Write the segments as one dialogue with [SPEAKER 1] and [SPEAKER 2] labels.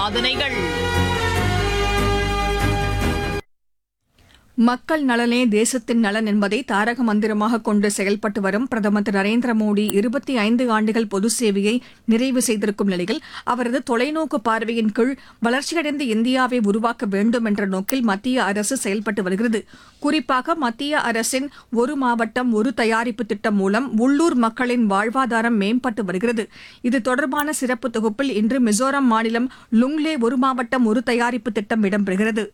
[SPEAKER 1] சாதனைகள்
[SPEAKER 2] மக்கள் நலனே தேசத்தின் நலன் என்பதை தாரக மந்திரமாக கொண்டு செயல்பட்டு வரும் பிரதமர் திரு நரேந்திர மோடி இருபத்தி ஐந்து ஆண்டுகள் பொது சேவையை நிறைவு செய்திருக்கும் நிலையில் அவரது தொலைநோக்கு பார்வையின் கீழ் வளர்ச்சியடைந்த இந்தியாவை உருவாக்க வேண்டும் என்ற நோக்கில் மத்திய அரசு செயல்பட்டு வருகிறது குறிப்பாக மத்திய அரசின் ஒரு மாவட்டம் ஒரு தயாரிப்பு திட்டம் மூலம் உள்ளூர் மக்களின் வாழ்வாதாரம் மேம்பட்டு வருகிறது இது தொடர்பான சிறப்பு தொகுப்பில் இன்று மிசோரம் மாநிலம் லுங்லே ஒரு மாவட்டம் ஒரு தயாரிப்பு திட்டம் இடம்பெறுகிறது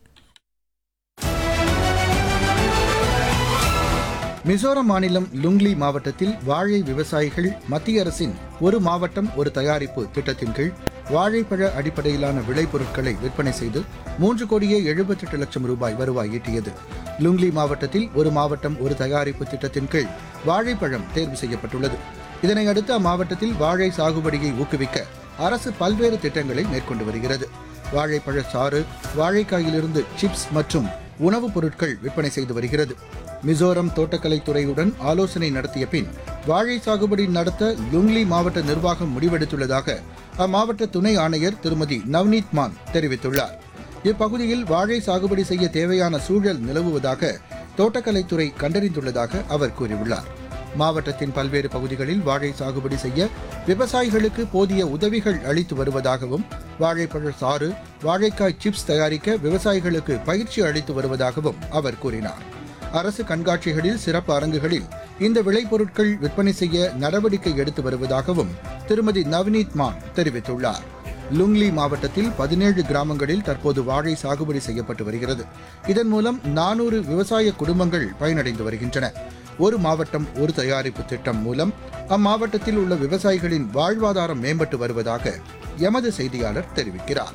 [SPEAKER 3] மிசோரம் மாநிலம் லுங்லி மாவட்டத்தில் வாழை விவசாயிகள் மத்திய அரசின் ஒரு மாவட்டம் ஒரு தயாரிப்பு திட்டத்தின் கீழ் வாழைப்பழ அடிப்படையிலான விளைபொருட்களை விற்பனை செய்து மூன்று கோடியே எழுபத்தெட்டு லட்சம் ரூபாய் வருவாய் ஈட்டியது லுங்லி மாவட்டத்தில் ஒரு மாவட்டம் ஒரு தயாரிப்பு திட்டத்தின் கீழ் வாழைப்பழம் தேர்வு செய்யப்பட்டுள்ளது இதனையடுத்து அம்மாவட்டத்தில் வாழை சாகுபடியை ஊக்குவிக்க அரசு பல்வேறு திட்டங்களை மேற்கொண்டு வருகிறது வாழைப்பழ சாறு வாழைக்காயிலிருந்து சிப்ஸ் மற்றும் உணவுப் பொருட்கள் விற்பனை செய்து வருகிறது மிசோரம் தோட்டக்கலைத்துறையுடன் ஆலோசனை நடத்திய பின் வாழை சாகுபடி நடத்த லுங்லி மாவட்ட நிர்வாகம் முடிவெடுத்துள்ளதாக அம்மாவட்ட துணை ஆணையர் திருமதி நவ்னீத் மான் தெரிவித்துள்ளார் இப்பகுதியில் வாழை சாகுபடி செய்ய தேவையான சூழல் நிலவுவதாக தோட்டக்கலைத்துறை கண்டறிந்துள்ளதாக அவர் கூறியுள்ளார் மாவட்டத்தின் பல்வேறு பகுதிகளில் வாழை சாகுபடி செய்ய விவசாயிகளுக்கு போதிய உதவிகள் அளித்து வருவதாகவும் வாழைப்பழ சாறு வாழைக்காய் சிப்ஸ் தயாரிக்க விவசாயிகளுக்கு பயிற்சி அளித்து வருவதாகவும் அவர் கூறினார் அரசு கண்காட்சிகளில் சிறப்பு அரங்குகளில் இந்த விளைபொருட்கள் விற்பனை செய்ய நடவடிக்கை எடுத்து வருவதாகவும் திருமதி நவ்னீத் மான் தெரிவித்துள்ளார் லுங்லி மாவட்டத்தில் பதினேழு கிராமங்களில் தற்போது வாழை சாகுபடி செய்யப்பட்டு வருகிறது இதன் மூலம் நானூறு விவசாய குடும்பங்கள் பயனடைந்து வருகின்றன ஒரு மாவட்டம் ஒரு தயாரிப்பு திட்டம் மூலம் அம்மாவட்டத்தில் உள்ள விவசாயிகளின் வாழ்வாதாரம் மேம்பட்டு வருவதாக எமது செய்தியாளர் தெரிவிக்கிறார்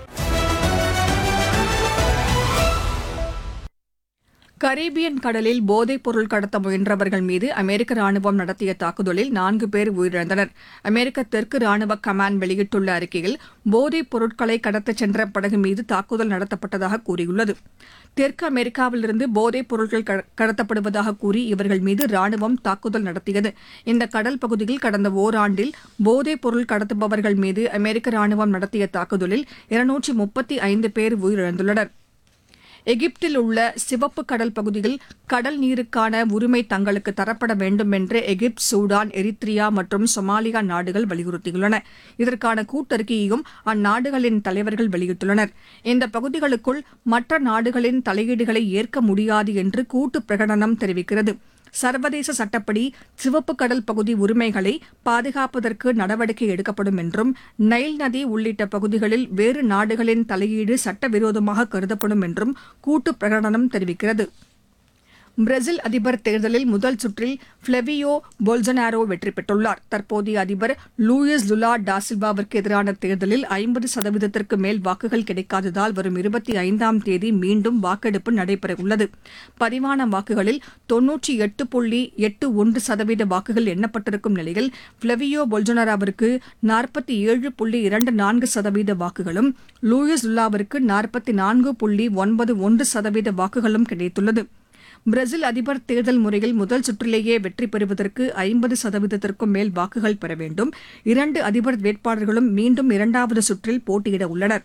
[SPEAKER 2] கரீபியன் கடலில் போதைப் பொருள் கடத்த முயன்றவர்கள் மீது அமெரிக்க ராணுவம் நடத்திய தாக்குதலில் நான்கு பேர் உயிரிழந்தனர் அமெரிக்க தெற்கு ராணுவ கமாண்ட் வெளியிட்டுள்ள அறிக்கையில் போதைப் பொருட்களை கடத்தச் சென்ற படகு மீது தாக்குதல் நடத்தப்பட்டதாக கூறியுள்ளது தெற்கு அமெரிக்காவிலிருந்து போதைப் பொருட்கள் க- கடத்தப்படுவதாக கூறி இவர்கள் மீது ராணுவம் தாக்குதல் நடத்தியது இந்த கடல் பகுதியில் கடந்த ஓராண்டில் போதைப் பொருள் கடத்துபவர்கள் மீது அமெரிக்க ராணுவம் நடத்திய தாக்குதலில் இருநூற்றி முப்பத்தி ஐந்து பேர் உயிரிழந்துள்ளனர் எகிப்தில் உள்ள சிவப்பு கடல் பகுதியில் கடல் நீருக்கான உரிமை தங்களுக்கு தரப்பட வேண்டும் என்று எகிப்து சூடான் எரித்ரியா மற்றும் சொமாலியா நாடுகள் வலியுறுத்தியுள்ளன இதற்கான கூட்டறிக்கையையும் அந்நாடுகளின் தலைவர்கள் வெளியிட்டுள்ளனர் இந்த பகுதிகளுக்குள் மற்ற நாடுகளின் தலையீடுகளை ஏற்க முடியாது என்று கூட்டு பிரகடனம் தெரிவிக்கிறது சர்வதேச சட்டப்படி சிவப்பு கடல் பகுதி உரிமைகளை பாதுகாப்பதற்கு நடவடிக்கை எடுக்கப்படும் என்றும் நைல் நதி உள்ளிட்ட பகுதிகளில் வேறு நாடுகளின் தலையீடு சட்டவிரோதமாக கருதப்படும் என்றும் கூட்டு பிரகடனம் தெரிவிக்கிறது பிரேசில் அதிபர் தேர்தலில் முதல் சுற்றில் ஃபிளவியோ போல்சனாரோ வெற்றி பெற்றுள்ளார் தற்போதைய அதிபர் லூயிஸ் லுலா டாசில்வாவிற்கு எதிரான தேர்தலில் ஐம்பது சதவீதத்திற்கு மேல் வாக்குகள் கிடைக்காததால் வரும் இருபத்தி ஐந்தாம் தேதி மீண்டும் வாக்கெடுப்பு நடைபெறவுள்ளது பதிவான வாக்குகளில் தொன்னூற்றி எட்டு புள்ளி எட்டு ஒன்று சதவீத வாக்குகள் எண்ணப்பட்டிருக்கும் நிலையில் ஃபிளவியோ பொல்சனாரோவிற்கு நாற்பத்தி ஏழு புள்ளி இரண்டு நான்கு சதவீத வாக்குகளும் லூயிஸ் லுலாவிற்கு நாற்பத்தி நான்கு புள்ளி ஒன்பது ஒன்று சதவீத வாக்குகளும் கிடைத்துள்ளது பிரேசில் அதிபர் தேர்தல் முறையில் முதல் சுற்றிலேயே வெற்றி பெறுவதற்கு ஐம்பது சதவீதத்திற்கும் மேல் வாக்குகள் பெற வேண்டும் இரண்டு அதிபர் வேட்பாளர்களும் மீண்டும் இரண்டாவது சுற்றில் போட்டியிட உள்ளனர்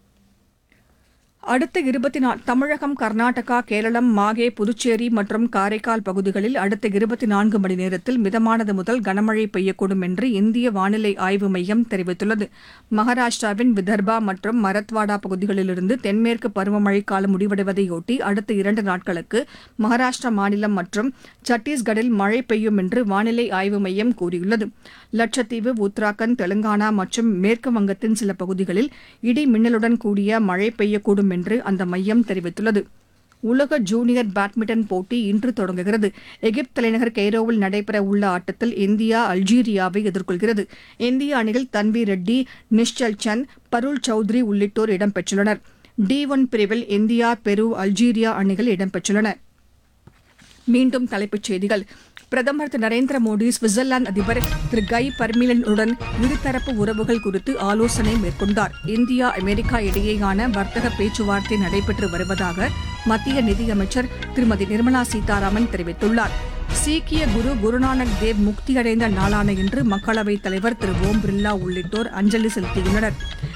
[SPEAKER 2] அடுத்த இருபத்தி நா தமிழகம் கர்நாடகா கேரளம் மாகே புதுச்சேரி மற்றும் காரைக்கால் பகுதிகளில் அடுத்த இருபத்தி நான்கு மணி நேரத்தில் மிதமானது முதல் கனமழை பெய்யக்கூடும் என்று இந்திய வானிலை ஆய்வு மையம் தெரிவித்துள்ளது மகாராஷ்டிராவின் விதர்பா மற்றும் மரத்வாடா பகுதிகளிலிருந்து தென்மேற்கு பருவமழை காலம் முடிவடைவதையொட்டி அடுத்த இரண்டு நாட்களுக்கு மகாராஷ்டிரா மாநிலம் மற்றும் சத்தீஸ்கரில் மழை பெய்யும் என்று வானிலை ஆய்வு மையம் கூறியுள்ளது லட்சத்தீவு உத்தராகண்ட் தெலங்கானா மற்றும் மேற்கு வங்கத்தின் சில பகுதிகளில் இடி மின்னலுடன் கூடிய மழை பெய்யக்கூடும் என்று அந்த மையம் தெரிவித்துள்ளது உலக ஜூனியர் பேட்மிண்டன் போட்டி இன்று தொடங்குகிறது எகிப்து தலைநகர் கெய்ரோவில் நடைபெற உள்ள ஆட்டத்தில் இந்தியா அல்ஜீரியாவை எதிர்கொள்கிறது இந்திய அணியில் தன்வீர் ரெட்டி நிஷ்சல் சந்த் பருள் சௌத்ரி உள்ளிட்டோர் இடம்பெற்றுள்ளனர் டி ஒன் பிரிவில் இந்தியா பெரு அல்ஜீரியா அணிகள் இடம்பெற்றுள்ளன மீண்டும் தலைப்புச் செய்திகள் பிரதமர் திரு நரேந்திர மோடி சுவிட்சர்லாந்து அதிபர் திரு கை பர்மிலனுடன் இருதரப்பு உறவுகள் குறித்து ஆலோசனை மேற்கொண்டார் இந்தியா அமெரிக்கா இடையேயான வர்த்தக பேச்சுவார்த்தை நடைபெற்று வருவதாக மத்திய நிதியமைச்சர் திருமதி நிர்மலா சீதாராமன் தெரிவித்துள்ளார் சீக்கிய குரு குருநானக் தேவ் முக்தியடைந்த நாளான இன்று மக்களவைத் தலைவர் திரு ஓம் பிர்லா உள்ளிட்டோர் அஞ்சலி செலுத்தியுள்ளனர்